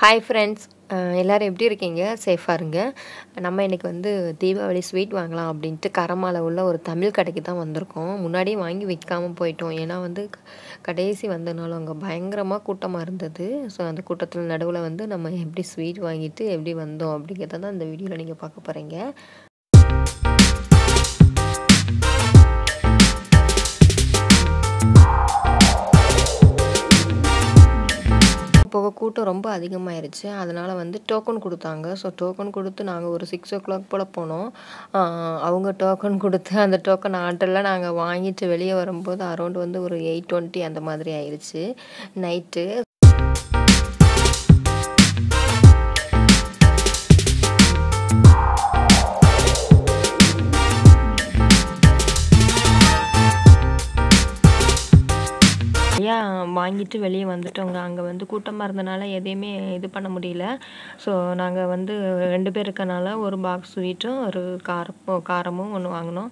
hi friends எல்லோரும் எப்படி இருக்கீங்க சேஃபாக இருங்க நம்ம இன்றைக்கி வந்து தீபாவளி ஸ்வீட் வாங்கலாம் அப்படின்ட்டு கரமால உள்ள ஒரு தமிழ் கடைக்கு தான் வந்திருக்கோம் முன்னாடியே வாங்கி வைக்காமல் போயிட்டோம் ஏன்னா வந்து க- கடைசி வந்தனாலும் அங்கே பயங்கரமாக கூட்டமாக இருந்தது ஸோ அந்த கூட்டத்தில் நடுவில் வந்து நம்ம எப்படி ஸ்வீட் வாங்கிட்டு எப்படி வந்தோம் அப்படிங்கிறத தான் இந்த வீடியோவில் நீங்கள் பார்க்க போகிறீங்க போக கூட்டம் ரொம்ப அதிகமாயிருச்சு அதனால் வந்து டோக்கன் கொடுத்தாங்க ஸோ டோக்கன் கொடுத்து நாங்கள் ஒரு சிக்ஸ் ஓ கிளாக் போல் போனோம் ஆஹ் அவங்க டோக்கன் கொடுத்து அந்த டோக்கன் ஆர்டரில் நாங்கள் வாங்கிட்டு வெளியே வரும்போது அரௌண்ட் வந்து ஒரு எயிட் டுவெண்ட்டி அந்த மாதிரி ஆயிடுச்சு நைட்டு நிறையா வாங்கிட்டு வெளியே வந்துட்டோங்க அங்கே வந்து கூட்டமாக இருந்தனால எதையுமே இது பண்ண முடியல ஸோ நாங்கள் வந்து ரெண்டு பேர் இருக்கனால ஒரு பாக்ஸ் ஸ்வீட்டும் ஒரு காரம் காரமும் ஒன்று வாங்கினோம்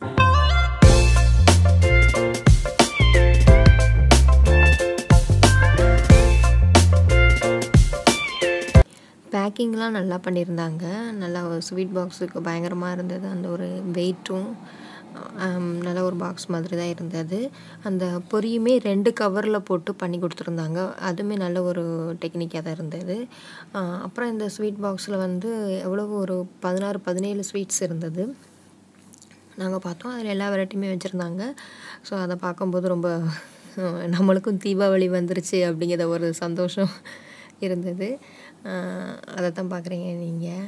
பேக்கிங்லாம் நல்லா பண்ணியிருந்தாங்க நல்லா ஸ்வீட் பாக்ஸுக்கு பயங்கரமாக இருந்தது அந்த ஒரு வெயிட்டும் நல்ல ஒரு பாக்ஸ் மாதிரி தான் இருந்தது அந்த பொரியுமே ரெண்டு கவரில் போட்டு பண்ணி கொடுத்துருந்தாங்க அதுவுமே நல்ல ஒரு டெக்னிக்காக தான் இருந்தது ஆஹ் அப்புறம் இந்த ஸ்வீட் பாக்ஸில் வந்து எவ்வளோ ஒரு பதினாறு பதினேழு ஸ்வீட்ஸ் இருந்தது நாங்கள் பார்த்தோம் அதில் எல்லா வெரைட்டியுமே வச்சுருந்தாங்க ஸோ அதை பார்க்கும்போது ரொம்ப அஹ், நம்மளுக்கும் தீபாவளி வந்துருச்சு அப்படிங்கிற ஒரு சந்தோஷம் இருந்தது அஹ், அதை தான் பார்க்குறீங்க நீங்கள்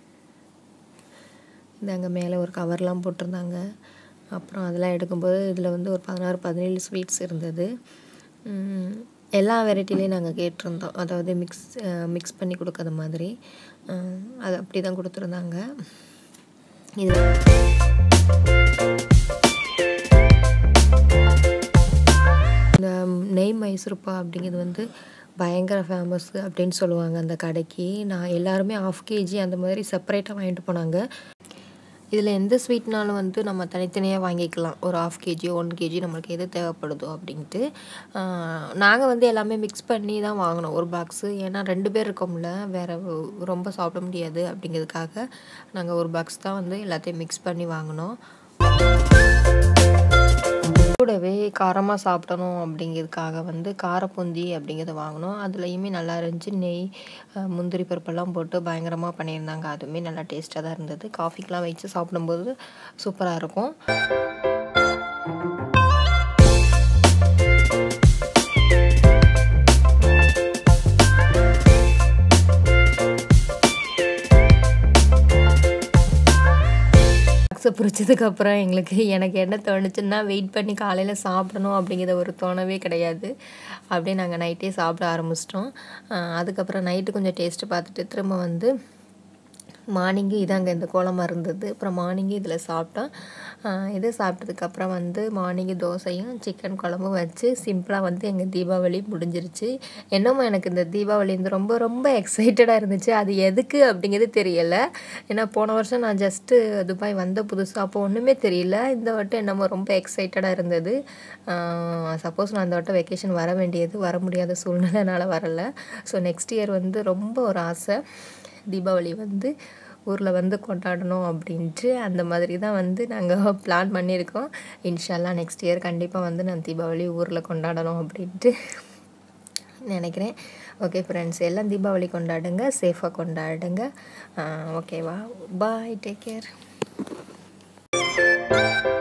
இந்த அங்கே மேலே ஒரு கவர்லாம் போட்டிருந்தாங்க அப்புறம் அதெல்லாம் எடுக்கும்போது இதில் வந்து ஒரு பதினாறு பதினேழு ஸ்வீட்ஸ் இருந்தது உம், எல்லா வெரைட்டிலையும் நாங்கள் கேட்டிருந்தோம் அதாவது மிக்ஸ் மிக்ஸ் பண்ணி கொடுக்காத மாதிரி அஹ், அது அப்படி தான் கொடுத்துருந்தாங்க இது இந்த நெய் மைசூர்பா அப்படிங்கிறது வந்து பயங்கர ஃபேமஸ் அப்படின்னு சொல்லுவாங்க அந்த கடைக்கு நான் எல்லாருமே ஆஃப் கேஜி அந்த மாதிரி செப்பரேட்டாக வாங்கிட்டு போனாங்க இதில் எந்த ஸ்வீட்னாலும் வந்து நம்ம தனித்தனியாக வாங்கிக்கலாம் ஒரு ஆஃப் கேஜி ஒன் கேஜி நம்மளுக்கு எது தேவைப்படுதோ அப்படின்ட்டு நாங்கள் வந்து எல்லாமே மிக்ஸ் பண்ணி தான் வாங்கினோம் ஒரு பாக்ஸு ஏன்னா ரெண்டு பேர் இருக்கோம்ல வேறு ரொம்ப சாப்பிட முடியாது அப்படிங்கிறதுக்காக நாங்கள் ஒரு பாக்ஸ் தான் வந்து எல்லாத்தையும் மிக்ஸ் பண்ணி வாங்கினோம் கூடவே காரமாக சாப்பிடணும் அப்படிங்கிறதுக்காக வந்து காரப்பூந்தி அப்படிங்கிறத வாங்கினோம் அதுலேயுமே நல்லா இருந்துச்சு நெய் அஹ், முந்திரி பருப்பெல்லாம் போட்டு பயங்கரமாக பண்ணியிருந்தாங்க அதுவுமே நல்லா டேஸ்ட்டாக தான் இருந்தது காஃபிக்கெலாம் வச்சு சாப்பிடும்போது சூப்பராக இருக்கும் பாக்ஸை பிடிச்சதுக்கப்புறம் எங்களுக்கு எனக்கு என்ன தோணுச்சுன்னா வெயிட் பண்ணி காலையில் சாப்பிடணும் அப்படிங்கிற ஒரு தோணவே கிடையாது அப்படியே நாங்கள் நைட்டே சாப்பிட ஆரம்பிச்சிட்டோம் அதுக்கப்புறம் நைட்டு கொஞ்சம் டேஸ்ட்டு பார்த்துட்டு திரும்ப வந்து மார்னிங்கு இதாங்க இந்த கோலமாக இருந்தது அப்புறம் மார்னிங்கு இதில் சாப்பிட்டோம் ஆஹ் இது சாப்பிட்டதுக்கப்புறம் வந்து மார்னிங்கு தோசையும் சிக்கன் குழம்பும் வச்சு சிம்பிளாக வந்து எங்கள் தீபாவளி முடிஞ்சிருச்சு என்னமோ எனக்கு இந்த தீபாவளி வந்து ரொம்ப ரொம்ப எக்ஸைட்டடாக இருந்துச்சு அது எதுக்கு அப்படிங்கிறது தெரியலை ஏன்னா போன வருஷம் நான் ஜஸ்ட்டு துபாய் வந்த புதுசு அப்போ ஒன்றுமே தெரியல இந்த வட்டம் என்னமோ ரொம்ப எக்ஸைட்டடாக இருந்தது சப்போஸ் நான் இந்த வட்டம் வெக்கேஷன் வர வேண்டியது வர முடியாத சூழ்நிலைனால வரல ஸோ நெக்ஸ்ட் இயர் வந்து ரொம்ப ஒரு ஆசை தீபாவளி வந்து ஊரில் வந்து கொண்டாடணும் அப்படின்ட்டு அந்த மாதிரி தான் வந்து நாங்கள் பிளான் பண்ணியிருக்கோம் இன்ஷால்லா நெக்ஸ்ட் இயர் கண்டிப்பாக வந்து நான் தீபாவளி ஊரில் கொண்டாடணும் அப்படின்ட்டு நினைக்கிறேன் ஓகே ஃப்ரெண்ட்ஸ் எல்லாம் தீபாவளி கொண்டாடுங்க சேஃபாக கொண்டாடுங்க ஓகேவா பாய் டேக் கேர்